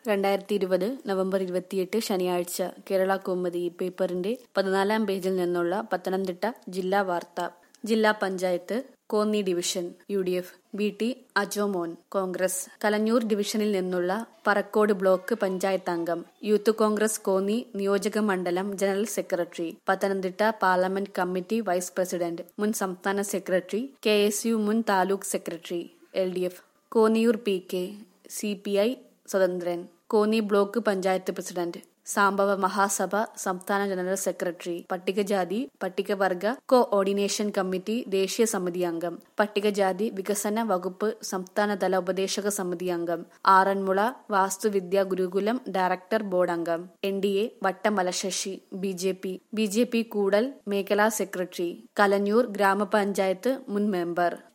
രണ്ടായിരത്തി ഇരുപത് നവംബർ ഇരുപത്തിയെട്ട് ശനിയാഴ്ച കേരള കൗമുദി പേപ്പറിന്റെ പതിനാലാം പേജിൽ നിന്നുള്ള പത്തനംതിട്ട ജില്ലാ വാർത്ത ജില്ലാ panchayat Konni division U D F B T Ajomon Congress Kalanjoor ഡിവിഷനിൽ നിന്നുള്ള പറക്കോട് ബ്ലോക്ക് പഞ്ചായത്ത് അംഗം യൂത്ത് കോൺഗ്രസ് കോന്നി നിയോജക മണ്ഡലം general secretary Pathanamthitta parliament committee vice president മുൻ സംസ്ഥാന സെക്രട്ടറി കെ എസ് യു മുൻ taluk secretary L D F Konniyoor P K C P I സ്വതന്ത്രൻ കോന്നി ബ്ലോക്ക് പഞ്ചായത്ത് പ്രസിഡന്റ് സാംബവ മഹാസഭ സംസ്ഥാന ജനറൽ സെക്രട്ടറി പട്ടികജാതി പട്ടികവർഗ കോഓർഡിനേഷൻ കമ്മിറ്റി ദേശീയ സമിതി അംഗം പട്ടികജാതി വികസന വകുപ്പ് സംസ്ഥാനതല ഉപദേശക സമിതി അംഗം ആറന്മുള വാസ്തുവിദ്യാ ഗുരുകുലം ഡയറക്ടർ ബോർഡ് അംഗം N D A Vattamala Sasi B J P B J P Koodal മേഖലാ സെക്രട്ടറി കലഞ്ഞൂർ ഗ്രാമപഞ്ചായത്ത് മുൻ മെമ്പർ